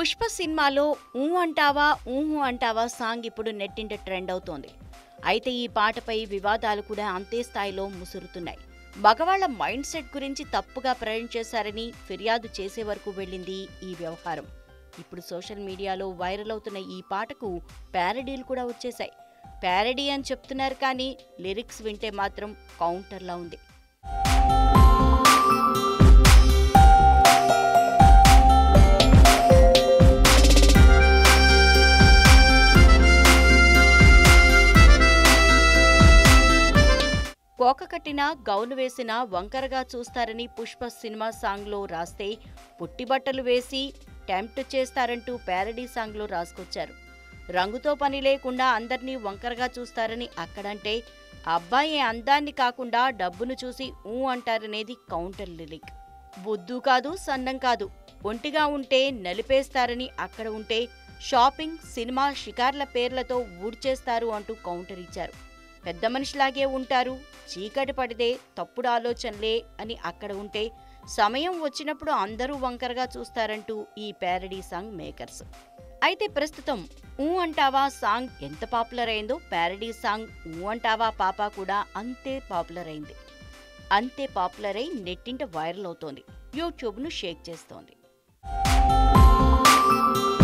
పుష్ప సినిమాలో ఊ అంటావా ఊహు అంటావా సాంగ్ ఇప్పుడు నెట్టింట ట్రెండ్ అవుతోంది అయితే ఈ పాటపై వివాదాలు కూడా అంతే స్థాయిలో ముసురుతున్నాయి మగవాళ్ల మైండ్ సెట్ గురించి తప్పుగా ప్రయాణం చేశారని ఫిర్యాదు చేసే వరకు వెళ్ళింది ఈ వ్యవహారం ఇప్పుడు సోషల్ మీడియాలో వైరల్ అవుతున్న ఈ పాటకు ప్యారడీలు కూడా వచ్చేశాయి ప్యారడీ అని చెప్తున్నారు కానీ లిరిక్స్ వింటే మాత్రం కౌంటర్లా ఉంది కోక కట్టిన గౌను వేసిన వంకరగా చూస్తారని పుష్ప సినిమా సాంగ్లో రాస్తే పుట్టిబట్టలు వేసి టెంప్ట్ చేస్తారంటూ ప్యారడీ సాంగ్లో రాసుకొచ్చారు రంగుతో పని లేకుండా అందర్నీ వంకరగా చూస్తారని అక్కడంటే అబ్బాయి అందాన్ని కాకుండా డబ్బును చూసి ఊ అంటారనేది కౌంటర్ లిరిక్ బుద్ధు కాదు సన్నం కాదు ఒంటిగా ఉంటే నలిపేస్తారని అక్కడ ఉంటే షాపింగ్ సినిమా షికార్ల పేర్లతో ఊడ్చేస్తారు అంటూ కౌంటర్ ఇచ్చారు పెద్ద మనిషిలాగే ఉంటారు చీకటి పడితే తప్పుడు ఆలోచనలే అని అక్కడ ఉంటే సమయం వచ్చినప్పుడు అందరూ వంకరగా చూస్తారంటూ ఈ ప్యారడీ సాంగ్ మేకర్స్ అయితే ప్రస్తుతం ఊ అంటావా సాంగ్ ఎంత పాపులర్ అయిందో ప్యారడీ సాంగ్ ఊ అంటావా పాప కూడా అంతే పాపులర్ అయింది అంతే పాపులర్ అయి నెట్టింట వైరల్ అవుతోంది యూట్యూబ్ను షేక్ చేస్తోంది